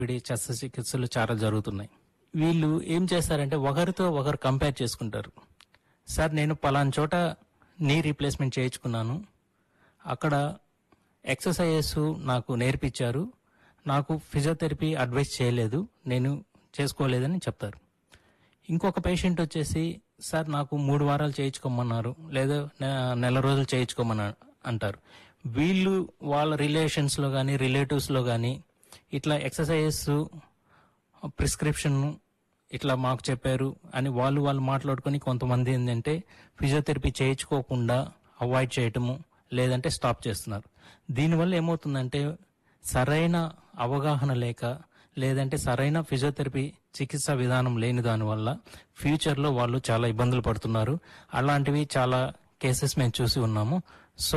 విడి శస్త్రచికిత్సలు చాలా జరుగుతున్నాయి వీళ్ళు ఏం చేస్తారంటే ఒకరితో ఒకరు కంపేర్ చేసుకుంటారు సార్ నేను పలానా చోట నీ రీప్లేస్మెంట్ చేయించుకున్నాను అక్కడ ఎక్సర్సైజెస్ నాకు నేర్పించారు నాకు ఫిజియోథెరపీ అడ్వైస్ చేయలేదు నేను చేసుకోలేదని చెప్తారు ఇంకొక పేషెంట్ వచ్చేసి సార్ నాకు మూడు వారాలు చేయించుకోమన్నారు లేదా నె- నెల రోజులు చేయించుకోమన్నారు అంటారు వీళ్ళు వాళ్ళ రిలేషన్స్లో కానీ రిలేటివ్స్లో కానీ ఇట్లా ఎక్సర్సైజెస్ ప్రిస్క్రిప్షన్ ఇట్లా మాకు చెప్పారు అని వాళ్ళు వాళ్ళు మాట్లాడుకొని కొంతమంది ఏంటంటే ఫిజియోథెరపీ చేయించుకోకుండా అవాయిడ్ చేయటము లేదంటే స్టాప్ చేస్తున్నారు దీనివల్ల ఏమవుతుందంటే సరైన అవగాహన లేక లేదంటే సరైన ఫిజియోథెరపీ చికిత్సా విధానం లేని దానివల్ల ఫ్యూచర్లో వాళ్ళు చాలా ఇబ్బందులు పడుతున్నారు అలాంటివి చాలా కేసెస్ మేము చూసి ఉన్నాము సో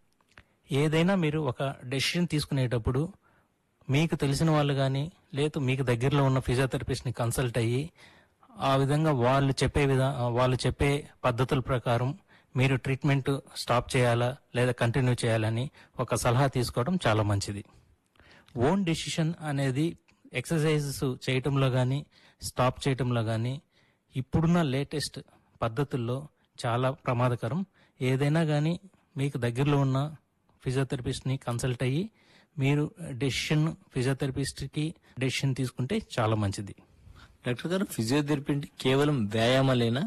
ఏదైనా మీరు ఒక డెసిషన్ తీసుకునేటప్పుడు మీకు తెలిసిన వాళ్ళు కానీ లేదు మీకు దగ్గరలో ఉన్న ఫిజియోథెరపిస్ట్ని కన్సల్ట్ అయ్యి ఆ విధంగా వాళ్ళు చెప్పే విధా వాళ్ళు చెప్పే పద్ధతుల ప్రకారం మీరు ట్రీట్మెంట్ స్టాప్ చేయాలా లేదా కంటిన్యూ చేయాలని ఒక సలహా తీసుకోవడం చాలా మంచిది ఓన్ డెసిషన్ అనేది ఎక్సర్సైజెస్ చేయటంలో కానీ స్టాప్ చేయటంలో కానీ ఇప్పుడున్న లేటెస్ట్ పద్ధతుల్లో చాలా ప్రమాదకరం ఏదైనా కానీ మీకు దగ్గరలో ఉన్న ఫిజియోథెరపిస్ట్ని కన్సల్ట్ అయ్యి మీరు డెసిషన్ ఫిజియోథెరపిస్ట్కి డెసిషన్ తీసుకుంటే చాలా మంచిది డాక్టర్ గారు ఫిజియోథెరపీ అంటే కేవలం వ్యాయామాలేనా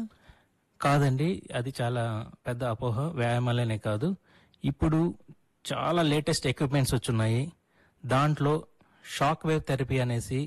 కాదండి అది చాలా పెద్ద అపోహ వ్యాయామాలనే కాదు ఇప్పుడు చాలా లేటెస్ట్ ఎక్విప్మెంట్స్ వచ్చున్నాయి దాంట్లో షాక్ వేవ్ థెరపీ అనేసి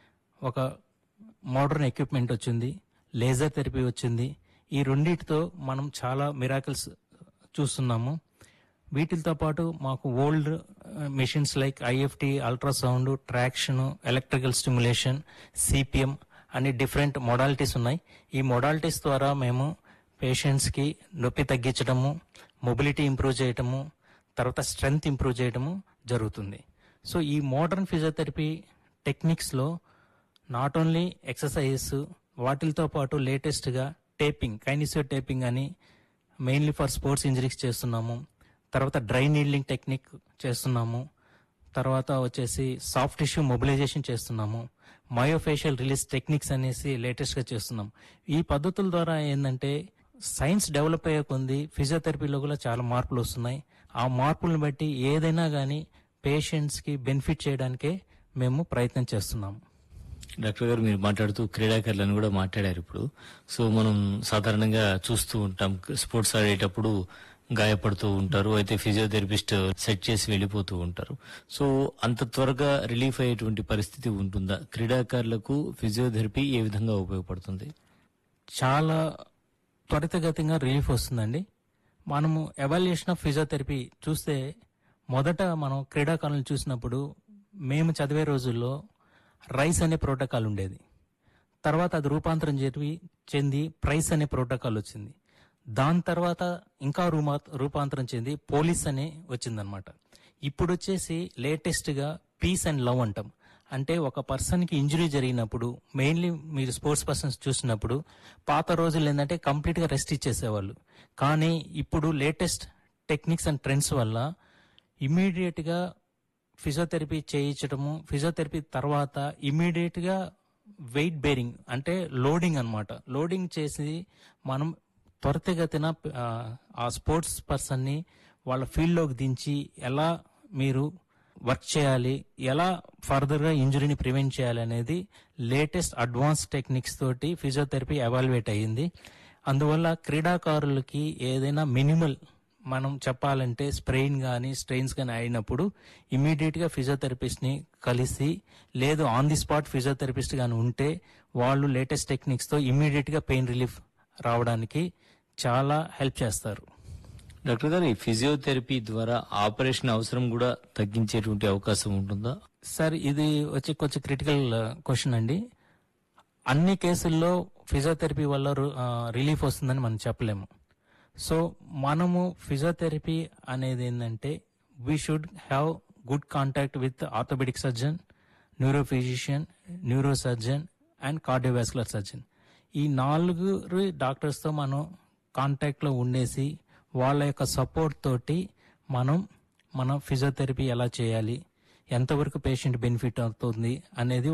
ఒక మోడర్న్ ఎక్విప్మెంట్ వచ్చింది లేజర్ థెరపీ వచ్చింది ఈ రెండింటితో మనం చాలా మిరాకిల్స్ చూస్తున్నాము వీటితో పాటు మాకు old machines like IFT ultrasound traction electrical stimulation CPM అనే డిఫరెంట్ మొడాలిటీస్ ఉన్నాయి ఈ మొడాలిటీస్ ద్వారా మేము పేషెంట్స్కి నొప్పి తగ్గించడము మొబిలిటీ ఇంప్రూవ్ చేయటము తర్వాత స్ట్రెంగ్త్ ఇంప్రూవ్ చేయడము జరుగుతుంది సో ఈ మోడర్న్ ఫిజియోథెరపీ టెక్నిక్స్లో నాట్ ఓన్లీ ఎక్సర్సైజెస్ వాటితో పాటు లేటెస్ట్గా టేపింగ్ కైనిసియో టేపింగ్ అని మెయిన్లీ ఫర్ స్పోర్ట్స్ ఇంజరీస్ చేస్తున్నాము తర్వాత డ్రై నీడ్లింగ్ టెక్నిక్ చేస్తున్నాము తర్వాత వచ్చేసి సాఫ్ట్ టిష్యూ మొబిలైజేషన్ చేస్తున్నాము మయోఫేషియల్ రిలీజ్ టెక్నిక్స్ అనేసి లేటెస్ట్గా చేస్తున్నాం ఈ పద్ధతుల ద్వారా ఏంటంటే సైన్స్ డెవలప్ అయ్యే కొంది ఫిజియోథెరపీలో కూడా చాలా మార్పులు వస్తున్నాయి ఆ మార్పులను బట్టి ఏదైనా కానీ పేషెంట్స్కి బెనిఫిట్ చేయడానికే మేము ప్రయత్నం చేస్తున్నాము డాక్టర్ గారు మీరు మాట్లాడుతూ క్రీడాకారులను కూడా మాట్లాడారు ఇప్పుడు సో మనం సాధారణంగా చూస్తూ ఉంటాం స్పోర్ట్స్ ఆడేటప్పుడు గాయపడుతూ ఉంటారు అయితే ఫిజియోథెరపిస్ట్ సెట్ చేసి వెళ్ళిపోతూ ఉంటారు సో అంత త్వరగా రిలీఫ్ అయ్యేటువంటి పరిస్థితి ఉంటుందా క్రీడాకారులకు ఫిజియోథెరపీ ఏ విధంగా ఉపయోగపడుతుంది చాలా త్వరితగతిగా రిలీఫ్ వస్తుందండి మనము ఎవాల్యుయేషన్ ఆఫ్ ఫిజియోథెరపీ చూస్తే మొదట మనం క్రీడాకారులను చూసినప్పుడు మేము చదివే రోజుల్లో రైస్ అనే ప్రోటోకాల్ ఉండేది తర్వాత అది రూపాంతరం చెంది చెంది ప్రైస్ అనే ప్రోటోకాల్ వచ్చింది దాని తర్వాత ఇంకా రూమా రూపాంతరం చెంది పోలీస్ అనే వచ్చిందనమాట ఇప్పుడు వచ్చేసి లేటెస్ట్గా పీస్ అండ్ లవ్ అంటాం అంటే ఒక పర్సన్కి ఇంజురీ జరిగినప్పుడు మెయిన్లీ మీరు స్పోర్ట్స్ పర్సన్స్ చూసినప్పుడు పాత రోజులు ఏంటంటే కంప్లీట్గా రెస్ట్ ఇచ్చేసేవాళ్ళు కానీ ఇప్పుడు లేటెస్ట్ టెక్నిక్స్ అండ్ ట్రెండ్స్ వల్ల ఇమీడియట్గా ఫిజియోథెరపీ చేయించడము ఫిజియోథెరపీ తర్వాత ఇమీడియట్గా వెయిట్ బేరింగ్ అంటే లోడింగ్ అన్నమాట లోడింగ్ చేసి మనం త్వరితగతిన ఆ, ఆ స్పోర్ట్స్ పర్సన్ని వాళ్ళ ఫీల్డ్లోకి దించి ఎలా మీరు వర్క్ చేయాలి ఎలా ఫర్దర్గా ఇంజురీని ప్రివెంట్ చేయాలి అనేది లేటెస్ట్ అడ్వాన్స్ టెక్నిక్స్ తోటి ఫిజియోథెరపీ ఎవాల్యుయేట్ అయ్యింది అందువల్ల క్రీడాకారులకి ఏదైనా మినిమల్ మనం చెప్పాలంటే స్ప్రెయిన్ కానీ స్ట్రెయిన్స్ కానీ అయినప్పుడు ఇమీడియట్గా ఫిజియోథెరపిస్ట్ని కలిసి లేదు ఆన్ ది స్పాట్ ఫిజియోథెరపిస్ట్ కానీ ఉంటే వాళ్ళు లేటెస్ట్ టెక్నిక్స్తో ఇమీడియట్గా పెయిన్ రిలీఫ్ రావడానికి చాలా హెల్ప్ చేస్తారు డాక్టర్ గారు ఈ ఫిజియోథెరపీ ద్వారా ఆపరేషన్ అవసరం కూడా తగ్గించేటువంటి అవకాశం ఉంటుందా సార్ ఇది వచ్చి కొంచెం క్రిటికల్ క్వశ్చన్ అండి అన్ని కేసుల్లో ఫిజియోథెరపీ వల్ల రు- ఆ, రిలీఫ్ వస్తుందని మనం చెప్పలేము సో మనము ఫిజియోథెరపీ అనేది ఏంటంటే we should have good contact with orthopaedic surgeon neuro physician neuro surgeon and cardiovascular surgeon ఈ నాలుగు డాక్టర్స్తో మనం కాంటాక్ట్లో ఉండేసి వాళ్ళ యొక్క సపోర్ట్ తోటి మనం మన ఫిజియోథెరపీ ఎలా చేయాలి ఎంతవరకు పేషెంట్ బెనిఫిట్ అవుతుంది అనేది